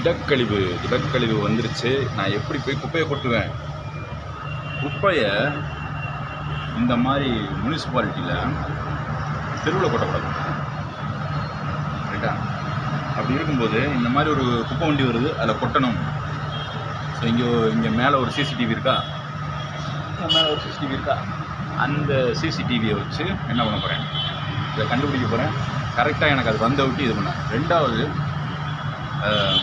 திடக்கழிவு திடக்கழிவு வந்துருச்சு நான் எப்படி போய் குப்பையை கொட்டுவேன் குப்பையை இந்த மாதிரி முனிசிபாலிட்டியில் தெருவில் கொட்டக்கூடாது ரைட்டா அப்படி இருக்கும்போது இந்த மாதிரி ஒரு குப்பை வண்டி வருது அதில் கொட்டணும் ஸோ இங்கே இங்கே மேலே ஒரு சிசிடிவி இருக்கா இங்கே மேலே ஒரு சிசிடிவி இருக்கா அந்த சிசிடிவியை வச்சு என்ன பண்ண போகிறேன் இதை கண்டுபிடிக்க போகிறேன் கரெக்டாக எனக்கு அது வந்த விட்டு இது பண்ண ரெண்டாவது ஆஹ்,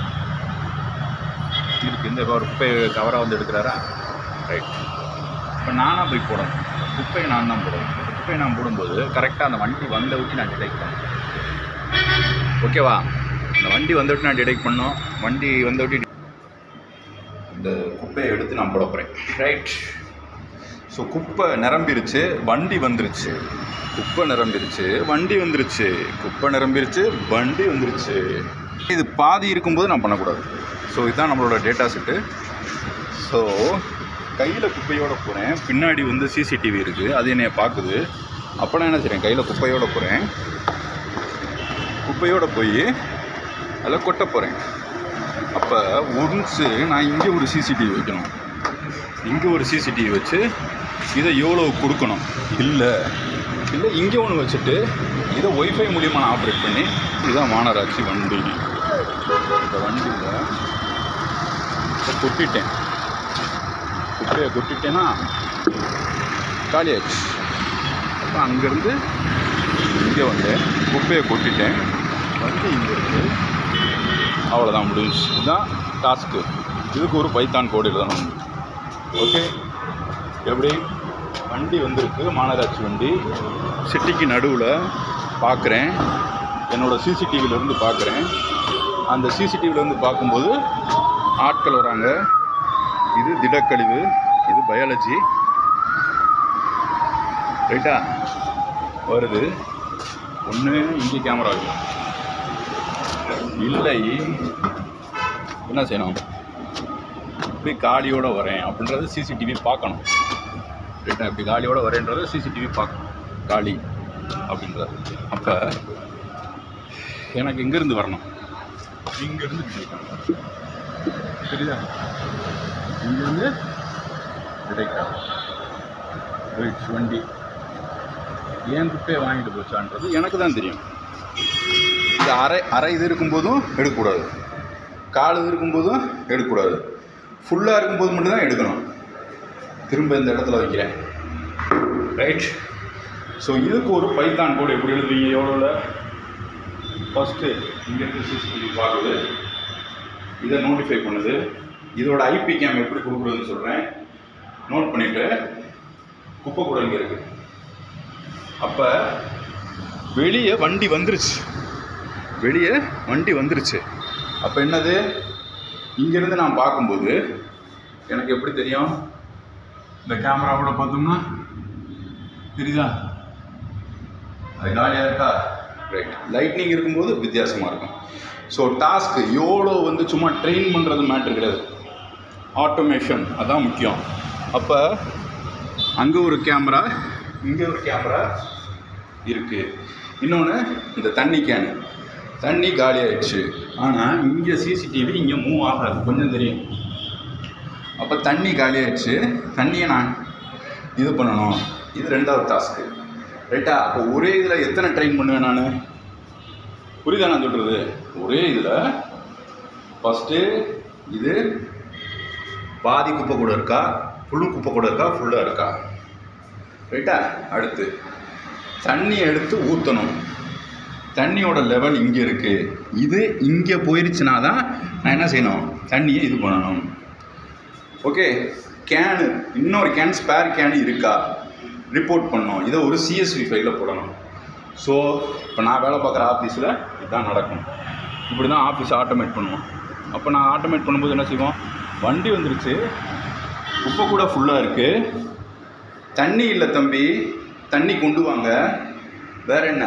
இருக்கு இந்த ஒரு குப்பை கவராக வந்து எடுக்கிறாரா ரைட் இப்போ நானாக போய் போடணும் குப்பையை நான் தான் போடணும் குப்பையை நான் போடும்போது கரெக்டாக அந்த வண்டி வந்த விட்டு நான் டிடெக்ட் பண்ணணும் ஓகேவா இந்த வண்டி வந்த விட்டு நான் டிடெக்ட் பண்ணோம் வண்டி வந்த விட்டு இந்த குப்பையை எடுத்து நான் போட போகிறேன் ரைட் ஸோ குப்பை நிரம்பிருச்சு வண்டி வந்துருச்சு குப்பை நிரம்பிருச்சு வண்டி வந்துருச்சு குப்பை நிரம்பிருச்சு வண்டி வந்துருச்சு இது பாதி இருக்கும்போது நான் பண்ணக்கூடாது ஸோ இதுதான் நம்மளோட டேட்டா செட்டு ஸோ கையில் குப்பையோட போகிறேன் பின்னாடி வந்து சிசிடிவி இருக்குது அது என்னைய பார்க்குது அப்போ நான் என்ன செய்கிறேன் கையில் குப்பையோட போகிறேன் குப்பையோட போய் அதில் கொட்ட போகிறேன் அப்போ ஒன்ஸு நான் இங்கே ஒரு சிசிடிவி வைக்கணும் இங்கே ஒரு சிசிடிவி வச்சு இதை எவ்வளோ கொடுக்கணும் இல்லை இல்லை இங்கே ஒன்று வச்சுட்டு இதை ஒய்ஃபை மூலியமாக நான் ஆப்ரேட் பண்ணி இதுதான் மாநகராட்சி வண்டி இந்த வண்டியில் இதை கொட்டிட்டேன் குப்பையை கொட்டிட்டேன்னா காலியாச்சு அப்போ அங்கேருந்து இங்கே வந்தேன் குப்பையை கொட்டிட்டேன் வண்டி இங்கே இருக்குது அவ்வளோதான் முடிஞ்சு இதுதான் டாஸ்க்கு இதுக்கு ஒரு பைத்தான் கோடு எழுதணும் ஓகே எப்படி வண்டி வந்திருக்கு மாநகராட்சி வண்டி சிட்டிக்கு நடுவில் பார்க்குறேன் என்னோடய சிசிடிவிலேருந்து பார்க்குறேன் அந்த சிசிடிவிலேருந்து பார்க்கும்போது ஆட்கள் வராங்க இது திடக்கழிவு இது பயாலஜி ரைட்டா வருது ஒன்று இங்கே கேமரா வைக்கும் இல்லை என்ன செய்யணும் இப்படி காலியோட வரேன் அப்படின்றது சிசிடிவி பார்க்கணும் ரைட்டா இப்படி காலியோட வரேன்றதை சிசிடிவி பார்க்கணும் காலி அப்படின்றது அப்போ எனக்கு எங்கேருந்து வரணும் இங்கேருந்து டிடெக்ட் ஆகும் சரிதா இங்கேருந்து டிடெக்ட் ஆகும் ரைட் வண்டி ஏன் குப்பையை வாங்கிட்டு போச்சான்றது எனக்கு தான் தெரியும் இந்த அரை அரை இது இருக்கும்போதும் எடுக்கக்கூடாது கால் இது இருக்கும்போதும் எடுக்கக்கூடாது ஃபுல்லாக இருக்கும்போது மட்டும்தான் எடுக்கணும் திரும்ப இந்த இடத்துல வைக்கிறேன் ரைட் ஸோ இதுக்கு ஒரு பைத்தான் கோடு எப்படி எழுதுவீங்க எவ்வளோவில் ஃபஸ்ட்டு இங்கேருந்து சிசிடிவி பார்க்குது இதை நோட்டிஃபை பண்ணுது இதோட ஐபி கேம் எப்படி கொடுக்குறதுன்னு சொல்கிறேன் நோட் பண்ணிவிட்டு குப்பை கூட இங்கே இருக்குது அப்போ வெளியே வண்டி வந்துருச்சு வெளியே வண்டி வந்துருச்சு அப்போ என்னது இங்கேருந்து நான் பார்க்கும்போது எனக்கு எப்படி தெரியும் இந்த கேமராவோட பார்த்தோம்னா தெரியுதா அது காலியாக இருக்கா ரைட் லைட்னிங் இருக்கும்போது வித்தியாசமாக இருக்கும் ஸோ டாஸ்க்கு எவ்வளோ வந்து சும்மா ட்ரெயின் பண்ணுறது மேட்ரு கிடையாது ஆட்டோமேஷன் அதான் முக்கியம் அப்போ அங்கே ஒரு கேமரா இங்கே ஒரு கேமரா இருக்குது இன்னொன்று இந்த தண்ணி கேனு தண்ணி காலி ஆயிடுச்சு ஆனால் இங்கே சிசிடிவி இங்கே மூவ் ஆகாது கொஞ்சம் தெரியும் அப்போ தண்ணி காலி ஆயிடுச்சு தண்ணியை நான் இது பண்ணணும் இது ரெண்டாவது டாஸ்க்கு ரைட்டா அப்போ ஒரே இதில் எத்தனை ட்ரெயின் பண்ணுவேன் நான் புரியுதா நான் சொல்கிறது ஒரே இதில் ஃபஸ்ட்டு இது பாதி குப்பை கூட இருக்கா புழு குப்பை கூட இருக்கா ஃபுல்லாக இருக்கா ரைட்டா அடுத்து தண்ணி எடுத்து ஊற்றணும் தண்ணியோட லெவல் இங்கே இருக்குது இது இங்கே போயிருச்சுனா தான் நான் என்ன செய்யணும் தண்ணியை இது பண்ணணும் ஓகே கேனு இன்னொரு கேன் ஸ்பேர் கேனு இருக்கா ரிப்போர்ட் பண்ணணும் இதை ஒரு சிஎஸ்வி ஃபைலில் போடணும் ஸோ இப்போ நான் வேலை பார்க்குற ஆஃபீஸில் இதுதான் நடக்கும் இப்படி தான் ஆஃபீஸ் ஆட்டோமேட் பண்ணுவோம் அப்போ நான் ஆட்டோமேட் பண்ணும்போது என்ன செய்வோம் வண்டி வந்துருச்சு குப்பை கூட ஃபுல்லாக இருக்குது தண்ணி இல்லை தம்பி தண்ணி கொண்டு வாங்க வேற என்ன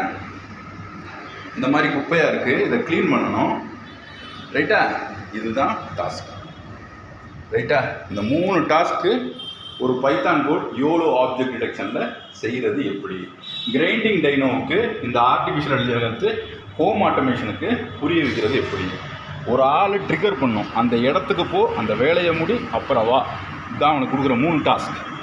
இந்த மாதிரி குப்பையாக இருக்குது இதை க்ளீன் பண்ணணும் ரைட்டா இதுதான் டாஸ்க் ரைட்டா இந்த மூணு டாஸ்க்கு ஒரு பைத்தான் கோட் யோலோ ஆப்ஜெக்ட் டிடெக்ஷனில் செய்கிறது எப்படி கிரைண்டிங் டைனோவுக்கு இந்த ஆர்டிஃபிஷியல் இன்டெலிஜென்ஸ் ஹோம் ஆட்டோமேஷனுக்கு புரிய வைக்கிறது எப்படி ஒரு ஆள் ட்ரிகர் பண்ணும் அந்த இடத்துக்கு போ அந்த வேலையை முடி அப்புறம் வா இதுதான் அவனுக்கு கொடுக்குற மூணு டாஸ்க்